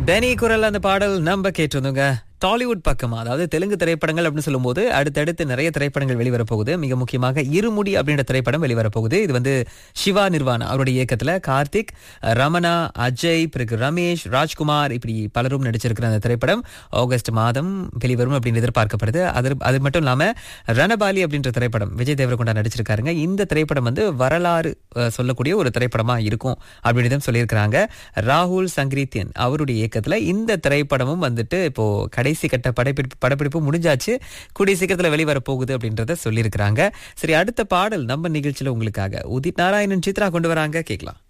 பெனி குரல் அந்த பாடல் நம்ம கேட்டிருந்தோங்க டாலிவுட் பக்கமா அதாவது தெலுங்கு திரைப்படங்கள் அப்படின்னு சொல்லும்போது அடுத்தடுத்து நிறைய திரைப்படங்கள் வெளிவரப் போகுது மிக முக்கியமாக இருமுடி அப்படின்ற திரைப்படம் வெளிவரப் போகுது இது வந்து சிவா நிர்வாணா அவருடைய இயக்கத்துல கார்த்திக் ரமணா அஜய் பிறகு ரமேஷ் ராஜ்குமார் இப்படி பலரும் நடிச்சிருக்கிற அந்த திரைப்படம் ஆகஸ்ட் மாதம் வெளிவரும் அப்படின்னு எதிர்பார்க்கப்படுது அது அது மட்டும் இல்லாம ரணபாலி அப்படின்ற திரைப்படம் விஜய் தேவரகொண்டா நடிச்சிருக்காருங்க இந்த திரைப்படம் வந்து வரலாறு அஹ், சொல்லக்கூடிய ஒரு திரைப்படமா இருக்கும் அப்படின்னு சொல்லியிருக்கிறாங்க ராகுல் சங்கரீத்தியன் அவருடைய இயக்கத்துல இந்த திரைப்படமும் வந்துட்டு இப்போ கடைசி கட்ட படப்பிடிப்பு படப்பிடிப்பு முடிஞ்சாச்சு கூடிய சீக்கிரத்துல வெளிவர போகுது அப்படின்றத சொல்லியிருக்கிறாங்க சரி அடுத்த பாடல் நம்ம நிகழ்ச்சியில உங்களுக்காக உதித் நாராயணன் சித்ரா கொண்டு வராங்க கேட்கலாம்